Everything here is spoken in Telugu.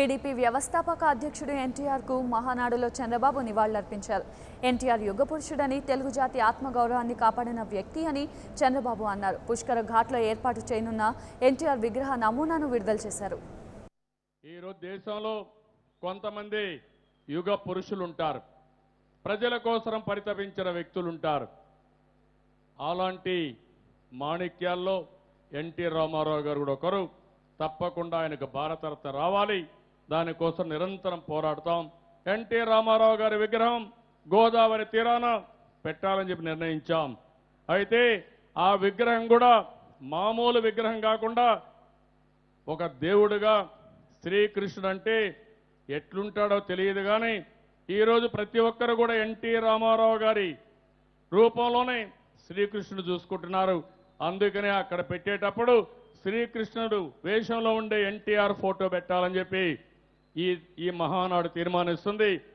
టీడీపీ వ్యవస్థాపక అధ్యక్షుడు ఎన్టీఆర్కు మహానాడులో చంద్రబాబు నివాళులర్పించారు ఎన్టీఆర్ యుగ పురుషుడని తెలుగు జాతి ఆత్మగౌరవాన్ని కాపాడిన వ్యక్తి అని చంద్రబాబు అన్నారు పుష్కర ఘాట్లో ఏర్పాటు చేయనున్న ఎన్టీఆర్ విగ్రహ నమూనాను విడుదల చేశారు ఈరోజు దేశంలో కొంతమంది యుగ పురుషులు ఉంటారు ప్రజల కోసం పరితపించిన వ్యక్తులు ఉంటారు అలాంటి మాణిక్యాల్లో ఎన్టీ రామారావు గారు కూడా ఒకరు తప్పకుండా ఆయనకు భారతరత్న రావాలి దానికోసం నిరంతరం పోరాడతాం ఎన్టీ రామారావు గారి విగ్రహం గోదావరి తీరాన పెట్టాలని చెప్పి నిర్ణయించాం అయితే ఆ విగ్రహం కూడా మామూలు విగ్రహం కాకుండా ఒక దేవుడుగా శ్రీకృష్ణుడు అంటే ఎట్లుంటాడో తెలియదు కానీ ఈరోజు ప్రతి ఒక్కరు కూడా ఎన్టీ రామారావు గారి రూపంలోనే శ్రీకృష్ణుడు చూసుకుంటున్నారు అందుకనే అక్కడ పెట్టేటప్పుడు శ్రీకృష్ణుడు వేషంలో ఉండే ఎన్టీఆర్ ఫోటో పెట్టాలని చెప్పి ఈ ఈ మహానాడు తీర్మానిస్తుంది